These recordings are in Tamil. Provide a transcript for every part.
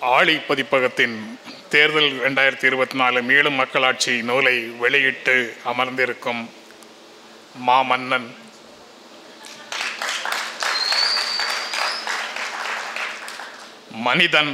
ஆழி பதிப்பகத்தின் தேர்தல் ரெண்டாயிரத்தி இருபத்தி நாலு மீளும் மக்களாட்சி நூலை வெளியிட்டு அமர்ந்திருக்கும் மாமன்னன் மனிதன்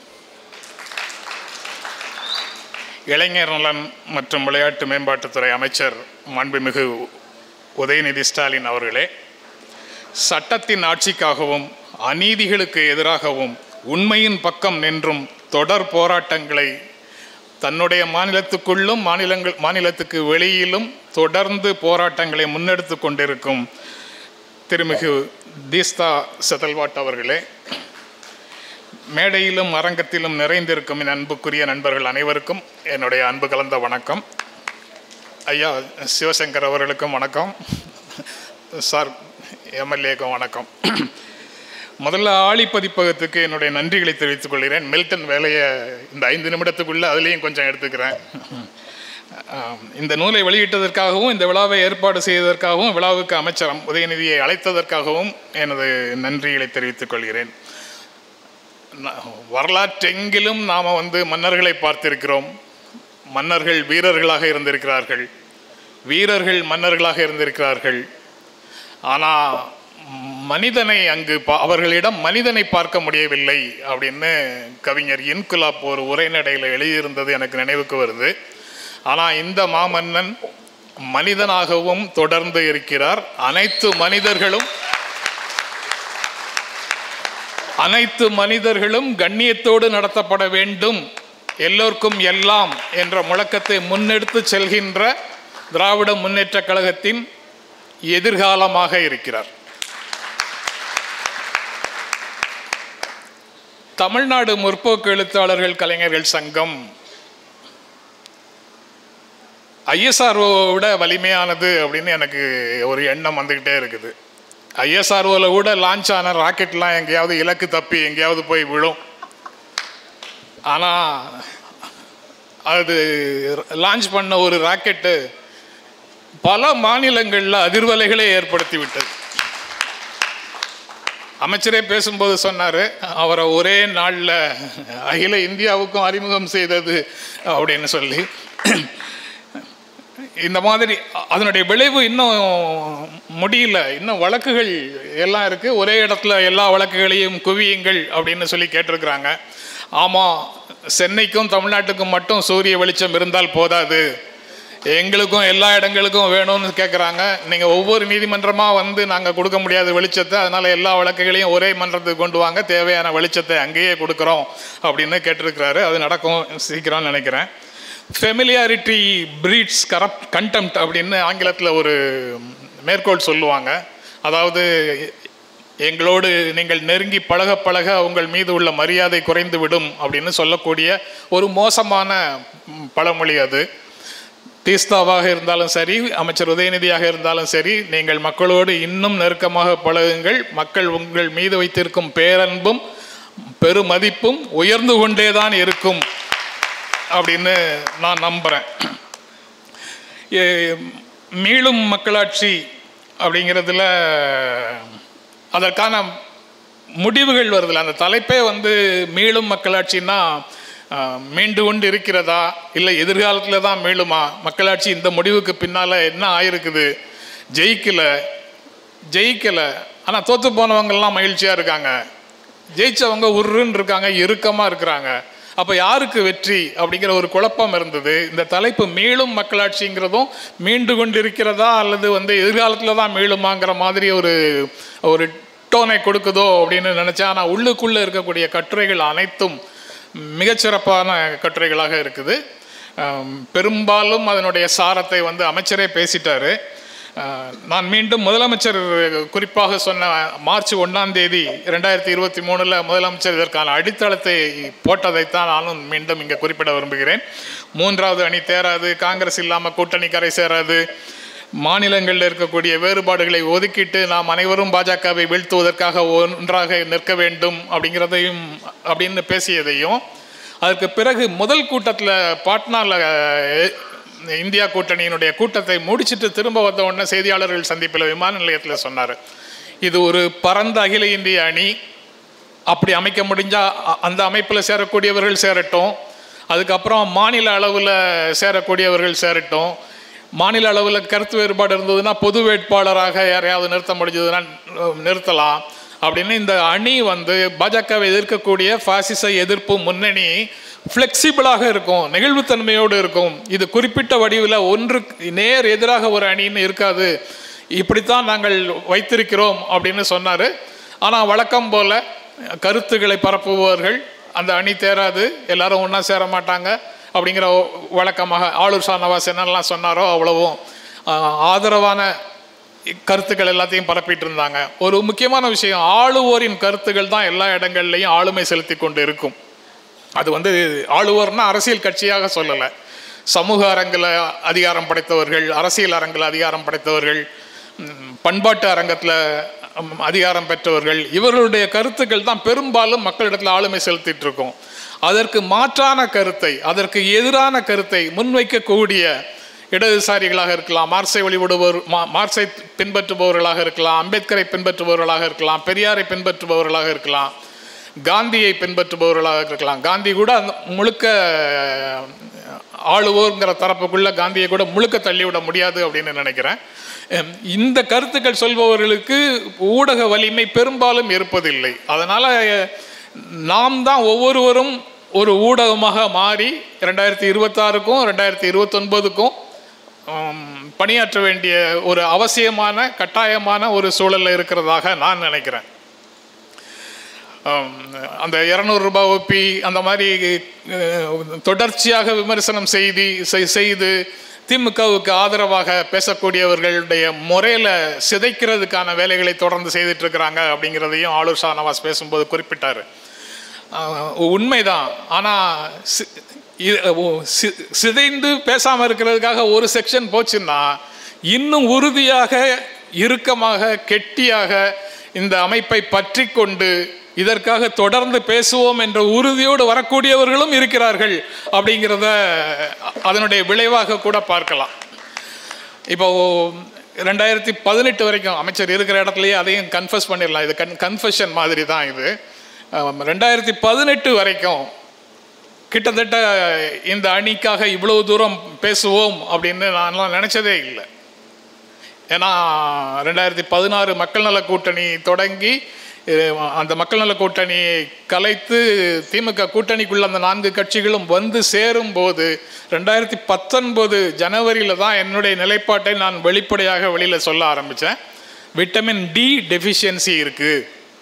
இளைஞர் நலன் மற்றும் விளையாட்டு மேம்பாட்டுத்துறை அமைச்சர் மாண்புமிகு உதயநிதி ஸ்டாலின் அவர்களே சட்டத்தின் ஆட்சிக்காகவும் அநீதிகளுக்கு எதிராகவும் உண்மையின் பக்கம் நின்றும் தொடர் போராட்டங்களை தன்னுடைய மாநிலத்துக்குள்ளும் மாநிலங்கள் மாநிலத்துக்கு வெளியிலும் தொடர்ந்து போராட்டங்களை முன்னெடுத்து கொண்டிருக்கும் திருமிகு தீஸ்தா செதல்வாட் அவர்களே மேடையிலும் அரங்கத்திலும் நிறைந்திருக்கும் என் அன்புக்குரிய நண்பர்கள் அனைவருக்கும் என்னுடைய அன்பு கலந்த வணக்கம் ஐயா சிவசங்கர் அவர்களுக்கும் வணக்கம் சார் எம்எல்ஏக்கும் வணக்கம் முதல்ல ஆழி பதிப்பகத்துக்கு என்னுடைய நன்றிகளை தெரிவித்துக் கொள்கிறேன் மில்டன் வேலையை இந்த ஐந்து நிமிடத்துக்குள்ளே அதுலேயும் கொஞ்சம் எடுத்துக்கிறேன் ஆம், இந்த நூலை வெளியிட்டதற்காகவும் இந்த விழாவை ஏற்பாடு செய்ததற்காகவும் விழாவுக்கு அமைச்சர் உதயநிதியை அழைத்ததற்காகவும் எனது நன்றிகளை தெரிவித்துக் கொள்கிறேன் ந- வரலாற்றெங்கிலும் நாம் வந்து மன்னர்களை பார்த்திருக்கிறோம் மன்னர்கள் வீரர்களாக இருந்திருக்கிறார்கள் வீரர்கள் மன்னர்களாக இருந்திருக்கிறார்கள் ஆனால் மனிதனை அங்கு பா அவர்களிடம் மனிதனை பார்க்க முடியவில்லை அப்படின்னு கவிஞர் இன்குலாப் ஒரு உரைநடையில் எழுதியிருந்தது எனக்கு நினைவுக்கு வருது ஆனால் இந்த மாமன்னன் மனிதனாகவும் தொடர்ந்து இருக்கிறார் அனைத்து மனிதர்களும் அனைத்து மனிதர்களும் கண்ணியத்தோடு நடத்தப்பட வேண்டும் எல்லோருக்கும் எல்லாம் என்ற முழக்கத்தை முன்னெடுத்து செல்கின்ற திராவிட முன்னேற்றக் கழகத்தின் எதிர்காலமாக இருக்கிறார் தமிழ்நாடு முற்போக்கு எழுத்தாளர்கள் கலைஞர்கள் சங்கம் ஐஎஸ்ஆர்ஓ விட வலிமையானது அப்படின்னு எனக்கு ஒரு எண்ணம் வந்துக்கிட்டே இருக்குது ஐஎஸ்ஆர்ஓவில் கூட லான்ச் ஆன ராக்கெட்லாம் எங்கேயாவது இலக்கு தப்பி எங்கேயாவது போய் விழும் ஆனால் அது லான்ச் பண்ண ஒரு ராக்கெட்டு பல மாநிலங்களில் அதிர்வலைகளை ஏற்படுத்தி விட்டது அமைச்சரே பேசும்போது சொன்னார் அவரை ஒரே நாளில் அகில இந்தியாவுக்கும் அறிமுகம் செய்தது அப்படின்னு சொல்லி இந்த மாதிரி அ- அதனுடைய விளைவு இன்னும் முடியல இன்னும் வழக்குகள் எல்லாம் இருக்கு ஒரே இடத்துல எல்லா வழக்குகளையும் குவியுங்கள் அப்படின்னு சொல்லி கேட்டிருக்கிறாங்க ஆமாம் சென்னைக்கும் தமிழ்நாட்டுக்கும் மட்டும் சூரிய வெளிச்சம் இருந்தால் போதாது எங்களுக்கும் எல்லா இடங்களுக்கும் வேணும்னு கேட்குறாங்க நீங்கள் ஒவ்வொரு நீதிமன்றமாக வந்து நாங்கள் கொடுக்க முடியாத வெளிச்சத்தை அதனால் எல்லா வழக்குகளையும் ஒரே மன்றத்துக்கு கொண்டு வாங்க தேவையான வெளிச்சத்தை அங்கேயே கொடுக்குறோம் அப்படின்னு கேட்டிருக்கிறாரு அது நடக்கும் சீக்கிரம்னு நினைக்கிறேன் ஃபெமிலியாரிட்டி பிரீட்ஸ் கரப்ட் கண்டெம்ட் அப்படின்னு ஆங்கிலத்தில் ஒரு மேற்கோள் சொல்லுவாங்க அதாவது எங்களோடு நீங்கள் நெருங்கி பழக பழக உங்கள் மீது உள்ள மரியாதை குறைந்து விடும் அப்படின்னு சொல்லக்கூடிய ஒரு மோசமான ம், பழமொழி அது தீஸ்தாவாக இருந்தாலும் சரி அமைச்சர் உதயநிதியாக இருந்தாலும் சரி நீங்கள் மக்களோடு இன்னும் நெருக்கமாக பழகுங்கள் மக்கள் உங்கள் மீது வைத்திருக்கும் பேரன்பும் பெருமதிப்பும் உயர்ந்து கொண்டே தான் இருக்கும் அப்படின்னு நான் நம்புகிறேன் மீளும் மக்களாட்சி அப்படிங்கிறதுல அதற்கான முடிவுகள் வருதுல்ல அந்த தலைப்பே வந்து மீளும் மக்களாட்சின்னா ஆஹ், மீண்டு கொண்டு இருக்கிறதா இல்லை எதிர்காலத்தில் தான் மீளுமா மக்களாட்சி இந்த முடிவுக்கு பின்னால் என்ன ஆயிருக்குது ஜெயிக்கலை ஜெயிக்கலை ஆனால் தோற்று போனவங்கெல்லாம் மகிழ்ச்சியாக இருக்காங்க ஜெயிச்சவங்க உருன்னு இருக்காங்க இறுக்கமாக இருக்கிறாங்க அப்போ யாருக்கு வெற்றி அப்படிங்கிற ஒரு குழப்பம் இருந்தது இந்த தலைப்பு மீளும் மக்களாட்சிங்கிறதும் மீண்டு கொண்டிருக்கிறதா அல்லது வந்து எதிர்காலத்தில் தான் மீளுமாங்கிற மாதிரி ஒரு ஒரு டோனை கொடுக்குதோ அப்படின்னு நினச்சேன் ஆனால் உள்ளுக்குள்ளே இருக்கக்கூடிய கட்டுரைகள் அனைத்தும் மிகச்சிறப்பான கட்டுரைகளாக இருக்குது ஆம், பெரும்பாலும் அதனுடைய சாரத்தை வந்து அமைச்சரே பேசிட்டாரு ஆஹ், நான் மீண்டும் முதலமைச்சர் குறிப்பாக சொன்ன மார்ச் ஒன்றாம் தேதி ரெண்டாயிரத்தி இருபத்தி மூணில் முதலமைச்சர் இதற்கான அடித்தளத்தை போட்டதைத்தான் நானும் மீண்டும் இங்கே குறிப்பிட விரும்புகிறேன் மூன்றாவது அணி தேராது காங்கிரஸ் இல்லாமல் கூட்டணி கரை சேராது மாநிலங்களில் இருக்கக்கூடிய வேறுபாடுகளை ஒதுக்கிட்டு நாம் அனைவரும் பாஜகவை வீழ்த்துவதற்காக ஒன்றாக நிற்க வேண்டும் அப்படிங்கிறதையும் அப்படின்னு பேசியதையும் அதற்கு பிறகு முதல் கூட்டத்தில் பாட்னாவில் இந்தியா கூட்டணியினுடைய கூட்டத்தை முடிச்சிட்டு திரும்ப வந்த உடனே செய்தியாளர்கள் சந்திப்பில் விமான நிலையத்தில் சொன்னார் இது ஒரு பரந்த அகில இந்திய அணி அப்படி அமைக்க முடிஞ்சால் அந்த அமைப்பில் சேரக்கூடியவர்கள் சேரட்டும் அதுக்கப்புறம் மாநில அளவில் சேரக்கூடியவர்கள் சேரட்டும் மாநில அளவில் கருத்து வேறுபாடு இருந்ததுன்னா பொது வேட்பாளராக யாரையாவது நிறுத்த முடிஞ்சதுன்னா அஹ், நிறுத்தலாம் அப்படின்னு இந்த அணி வந்து பாஜகவை எதிர்க்கக்கூடிய பாசிச எதிர்ப்பு முன்னணி ஃப்ளெக்சிபிளாக இருக்கும் நெகிழ்வுத்தன்மையோடு இருக்கும் இது குறிப்பிட்ட வடிவில் ஒன்று நேர் எதிராக ஒரு அணின்னு இருக்காது இப்படித்தான் நாங்கள் வைத்திருக்கிறோம் அப்படின்னு சொன்னார் ஆனால் வழக்கம் போல கருத்துக்களை பரப்புபவர்கள் அந்த அணி தேராது எல்லாரும் ஒன்றா சேர மாட்டாங்க அப்படிங்கிற ஒ- வழக்கமாக ஆளூர் ஷானவாஸ் என்னெல்லாம் சொன்னாரோ அவ்வளவும் ஆஹ், ஆதரவான கருத்துக்கள் எல்லாத்தையும் பரப்பிட்டு இருந்தாங்க ஒரு முக்கியமான விஷயம் ஆளுவோரின் கருத்துக்கள் தான் எல்லா இடங்கள்லையும் ஆளுமை செலுத்தி கொண்டு இருக்கும் அது வந்து ஆளுவோர்னா அரசியல் கட்சியாக சொல்லலை சமூக அரங்கில் அதிகாரம் படைத்தவர்கள் அரசியல் அரங்கில் அதிகாரம் படைத்தவர்கள் ம், பண்பாட்டு அரங்கத்தில் ம், அதிகாரம் பெற்றவர்கள் இவர்களுடைய கருத்துக்கள் தான் பெரும்பாலும் மக்களிடத்தில் ஆளுமை செலுத்திட்டு இருக்கும் அதற்கு மாற்றான கருத்தை அதற்கு எதிரான கருத்தை முன்வைக்கக்கூடிய இடதுசாரிகளாக இருக்கலாம் மார்க்சை வழிபடுபவர் மா- மார்க்சை பின்பற்றுபவர்களாக இருக்கலாம் அம்பேத்கரை பின்பற்றுபவர்களாக இருக்கலாம் பெரியாரை பின்பற்றுபவர்களாக இருக்கலாம் காந்தியை பின்பற்றுபவர்களாக இருக்கலாம் காந்தி கூட அந்த முழுக்க அஹ், ஆளுவோங்கிற தரப்புக்குள்ள காந்தியை கூட முழுக்க தள்ளிவிட முடியாது அப்படின்னு நினைக்கிறேன் அஹ், இந்த கருத்துக்கள் சொல்பவர்களுக்கு ஊடக வலிமை பெரும்பாலும் இருப்பதில்லை அதனால அஹ், நாம் தான் ஒவ்வொருவரும் ஒரு ஊடகமாக மாறி ரெண்டாயிரத்தி இருபத்தாறுக்கும் ரெண்டாயிரத்தி இருபத்தொன்பதுக்கும் பணியாற்ற வேண்டிய ஒரு அவசியமான கட்டாயமான ஒரு சூழல்ல இருக்கிறதாக நான் நினைக்கிறேன் ஆம், அந்த இரநூறு ரூபாய் ஒப்பி அந்த மாதிரி அஹ், தொடர்ச்சியாக விமர்சனம் செய்தி செய்- செய்து திமுகவுக்கு ஆதரவாக பேசக்கூடியவர்களுடைய முறையில் சிதைக்கிறதுக்கான வேலைகளை தொடர்ந்து செய்துட்டு இருக்கிறாங்க அப்படிங்கிறதையும் ஆளுர் ஷானவாஸ் பேசும்போது குறிப்பிட்டார் ஆஹ், உண்மைதான் ஆனால் சி- இ- ஓ- சி- சிதைந்து பேசாமல் இருக்கிறதுக்காக ஒரு செக்ஷன் போச்சுன்னா இன்னும் உறுதியாக இறுக்கமாக கெட்டியாக இந்த அமைப்பை பற்றி கொண்டு இதற்காக தொடர்ந்து பேசுவோம் என்ற உறுதியோடு வரக்கூடியவர்களும் இருக்கிறார்கள் அப்படிங்கிறத அதனுடைய விளைவாக கூட பார்க்கலாம் இப்போ ரெண்டாயிரத்தி பதினெட்டு வரைக்கும் அமைச்சர் இருக்கிற இடத்துலயே அதையும் கன்ஃபஸ் பண்ணிடலாம் இது கன் கன்ஃபெஷன் மாதிரி தான் இது ஆம், ரெண்டாயிரத்தி பதினெட்டு வரைக்கும் கிட்டத்தட்ட இந்த அணிக்காக இவ்வளவு தூரம் பேசுவோம் அப்படின்னு நான்லாம் நினச்சதே இல்லை ஏன்னா ரெண்டாயிரத்தி பதினாறு மக்கள் நல கூட்டணி தொடங்கி அஹ், அந்த மக்கள் நல கூட்டணியை கலைத்து திமுக கூட்டணிக்குள்ள அந்த நான்கு கட்சிகளும் வந்து சேரும் போது ரெண்டாயிரத்தி பத்தொன்பது ஜனவரியில் தான் என்னுடைய நிலைப்பாட்டை நான் வெளிப்படையாக வெளியில் சொல்ல ஆரம்பித்தேன் விட்டமின் டி டெஃபிஷியன்சி இருக்குது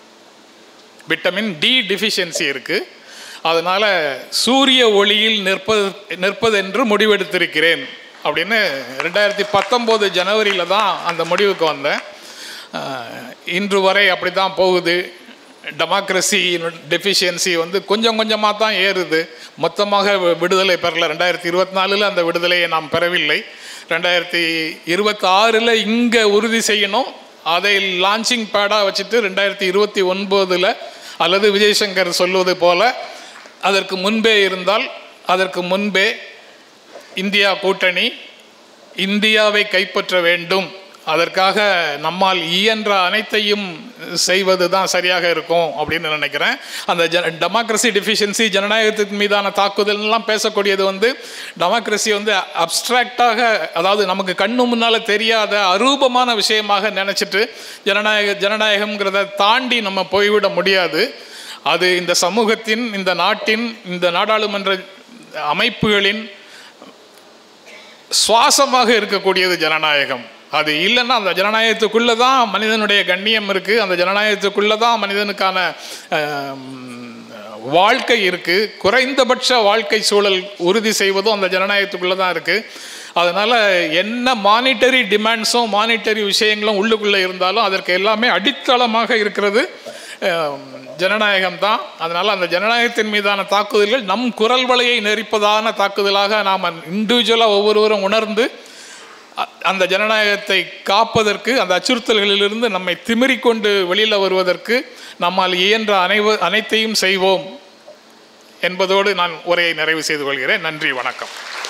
விட்டமின் டி டிஃபிஷியன்சி இருக்குது அதனால் சூரிய ஒளியில் நிற்பது நிற்பதென்று முடிவெடுத்திருக்கிறேன் அப்படின்னு ரெண்டாயிரத்தி பத்தொம்போது ஜனவரியில் தான் அந்த முடிவுக்கு வந்தேன் அஹ், இன்று வரை அப்படி தான் போகுது டெமோக்ரஸி டெஃபிஷியன்சி வந்து கொஞ்சம் கொஞ்சமாக தான் ஏறுது மொத்தமாக வி- விடுதலை பெறல ரெண்டாயிரத்தி இருபத்தி நாலில் அந்த விடுதலையை நாம் பெறவில்லை ரெண்டாயிரத்தி இருபத்தாறில் இங்கே உறுதி செய்யணும் அதை லான்ச்சிங் பேடாக வச்சுட்டு ரெண்டாயிரத்தி இருபத்தி ஒன்பதில் அல்லது விஜயசங்கர் சொல்வது போல அதற்கு முன்பே இருந்தால் அதற்கு முன்பே இந்தியா கூட்டணி இந்தியாவை கைப்பற்ற வேண்டும் அதற்காக நம்மால் இயன்ற அனைத்தையும் செய்வது தான் சரியாக இருக்கும் அப்படின்னு நினைக்கிறேன் அந்த ஜ டெமோக்ரஸி டெஃபிஷியன்சி ஜனநாயகத்தின் மீதான தாக்குதல்லாம் பேசக்கூடியது வந்து டெமோக்ரஸி வந்து அப்ஸ்ட்ராக்டாக அதாவது நமக்கு கண்ணு முன்னால் தெரியாத அரூபமான விஷயமாக நினச்சிட்டு ஜனநாயக ஜனநாயகம்ங்கிறத தாண்டி நம்ம போய்விட முடியாது அது இந்த சமூகத்தின் இந்த நாட்டின் இந்த நாடாளுமன்ற அமைப்புகளின் சுவாசமாக இருக்கக்கூடியது ஜனநாயகம் அது இல்லைன்னா அந்த ஜனநாயகத்துக்குள்ளே தான் மனிதனுடைய கண்ணியம் இருக்குது அந்த ஜனநாயகத்துக்குள்ளே தான் மனிதனுக்கான ஆம், வாழ்க்கை இருக்குது குறைந்தபட்ச வாழ்க்கை சூழல் உறுதி செய்வதும் அந்த ஜனநாயகத்துக்குள்ளே தான் இருக்குது அதனால் என்ன மானிட்டரி டிமாண்ட்ஸும் மானிட்டரி விஷயங்களும் உள்ளுக்குள்ளே இருந்தாலும் அதற்கு எல்லாமே அடித்தளமாக இருக்கிறது ஆம், ஜனநாயகம் தான் அதனால் அந்த ஜனநாயகத்தின் மீதான தாக்குதல்கள் நம் குரல் வலையை நெரிப்பதான தாக்குதலாக நாம் இண்டிவிஜுவலாக ஒவ்வொருவரும் உணர்ந்து அ- அந்த ஜனநாயகத்தை காப்பதற்கு அந்த அச்சுறுத்தல்களிலிருந்து நம்மை திமிரிக் கொண்டு வெளியில் வருவதற்கு நம்மால் இயன்ற அனைவ அனைத்தையும் செய்வோம் என்பதோடு நான் உரையை நிறைவு செய்து கொள்கிறேன் நன்றி வணக்கம்